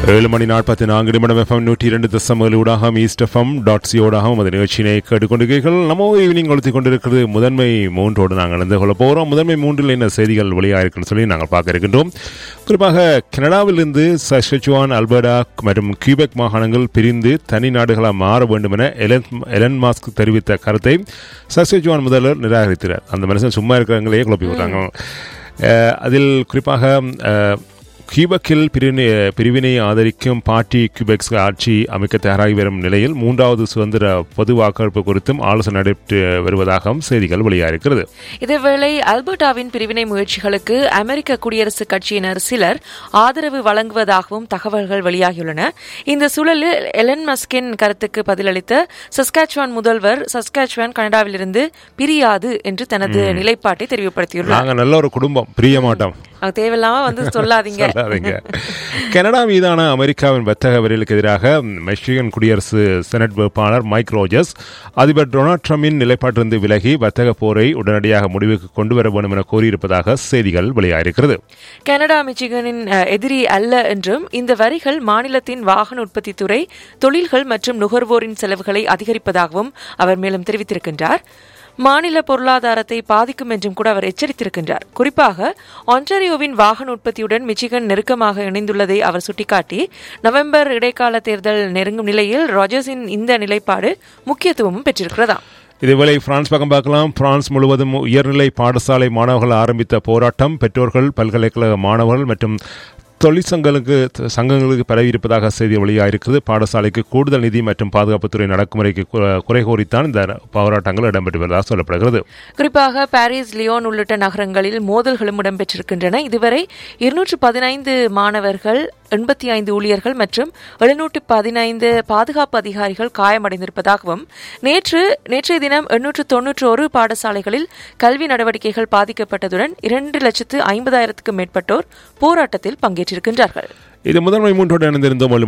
ஏழு மணி நாற்பத்தி நான்கு நிமிடம் எஃப்எம் நூற்றி இரண்டு தசம் ஏழு ஊடாகம் ஈஸ்ட் எஃப்எம் டாட் சியோடாகவும் அந்த நிகழ்ச்சியினை கேட்டுக்கொண்டிருக்கிறீர்கள் நம்ம ஈவினிங் கொளுத்தி கொண்டிருக்கிறது முதன்மை மூன்றோடு நாங்கள் இணைந்து கொள்ள போகிறோம் முதன்மை மூன்றில் என்ன செய்திகள் வெளியாயிருக்குன்னு சொல்லி நாங்கள் பார்க்க இருக்கின்றோம் குறிப்பாக கனடாவிலிருந்து சஷச்சுவான் அல்பர்டா மற்றும் கியூபெக் மாகாணங்கள் பிரிந்து தனி நாடுகளாக மாற வேண்டும் என எலன் எலன் மாஸ்க் தெரிவித்த கருத்தை சஷச்சுவான் முதல்வர் நிராகரித்தார் அந்த மனுஷன் சும்மா இருக்கிறவங்களே குழப்பி விடுறாங்க அஹ், அதில் குறிப்பாக அஹ், கியூபெக்கில் பிரிவினை பிரிவினை ஆதரிக்கும் பார்ட்டி கியூபெக்ஸ் ஆட்சி அமைக்க தயாராகி வரும் நிலையில் மூன்றாவது சுதந்திர பொது வாக்கெடுப்பு குறித்தும் ஆலோசனை நடைபெற்று வருவதாகவும் செய்திகள் வெளியாகிறது இதேவேளை அல்பர்டாவின் பிரிவினை முயற்சிகளுக்கு அமெரிக்க குடியரசுக் கட்சியினர் சிலர் ஆதரவு வழங்குவதாகவும் தகவல்கள் வெளியாகியுள்ளன இந்த சூழலில் எலன் மஸ்கின் கருத்துக்கு பதிலளித்த சஸ்காச்சுவான் முதல்வர் சஸ்காச்சுவான் கனடாவிலிருந்து பிரியாது என்று தனது நிலைப்பாட்டை தெரியப்படுத்தியுள்ளார் நாங்கள் நல்ல ஒரு குடும்பம் பிரிய மாட்டோம் அவங்க தேவையில்லாம வந்து சொல்லாதீங்க சொல்லாதீங்க கனடா மீதான அமெரிக்காவின் வர்த்தக வரிகளுக்கு எதிராக மெக்சிகன் குடியரசு செனட் வேட்பாளர் மைக் ரோஜர்ஸ் அதிபர் டொனால்ட் ட்ரம்பின் நிலைப்பாட்டிலிருந்து விலகி வர்த்தக போரை உடனடியாக முடிவுக்கு கொண்டு வர வேண்டும் என கோரியிருப்பதாக செய்திகள் வெளியாயிருக்கிறது கனடா மிச்சிகனின் அஹ், எதிரி அல்ல என்றும் இந்த வரிகள் மாநிலத்தின் வாகன உற்பத்தி துறை தொழில்கள் மற்றும் நுகர்வோரின் செலவுகளை அதிகரிப்பதாகவும் அவர் மேலும் தெரிவித்திருக்கின்றார் மாநில பொருளாதாரத்தை பாதிக்கும் என்றும் கூட அவர் எச்சரித்திருக்கின்றார் குறிப்பாக ஒன்டாரியோவின் வாகன உற்பத்தியுடன் மிச்சிகன் நெருக்கமாக இணைந்துள்ளதை அவர் சுட்டிக்காட்டி நவம்பர் இடைக்கால தேர்தல் நெருங்கும் நிலையில் ராஜர்ஸின் இந்த நிலைப்பாடு முக்கியத்துவமும் பெற்றிருக்கிறதாம் இதேவேளை பிரான்ஸ் பக்கம் பார்க்கலாம் பிரான்ஸ் முழுவதும் உயர்நிலை பாடசாலை மாணவர்கள் ஆரம்பித்த போராட்டம் பெற்றோர்கள் பல்கலைக்கழக மாணவர்கள் மற்றும் தொழிற்சங்களுக்கு சங்கங்களுக்கு பரவியிருப்பதாக செய்தி வெளியாயிருக்கிறது பாடசாலைக்கு கூடுதல் நிதி மற்றும் பாதுகாப்புத்துறை நடக்குமுறைக்கு கு- குறை கோரித்தான் இந்த போராட்டங்கள் இடம்பெற்று வருவதாக சொல்லப்படுகிறது குறிப்பாக பாரிஸ் லியோன் உள்ளிட்ட நகரங்களில் மோதல்களும் இடம்பெற்றிருக்கின்றன இதுவரை இருநூற்று பதினைந்து மாணவர்கள் எண்பத்தி ஐந்து ஊழியர்கள் மற்றும் எழுநூற்று பதினைந்து பாதுகாப்பு அதிகாரிகள் காயமடைந்திருப்பதாகவும் நேற்று நேற்றைய தினம் எண்ணூற்று தொன்னூற்றோரு பாடசாலைகளில் கல்வி நடவடிக்கைகள் பாதிக்கப்பட்டதுடன் இரண்டு லட்சத்து ஐம்பதாயிரத்துக்கும் மேற்பட்டோர் போராட்டத்தில் பங்கேற்றிருக்கின்றார்கள் இது முதன்மை மூன்றோடு இணைந்திருந்தோம்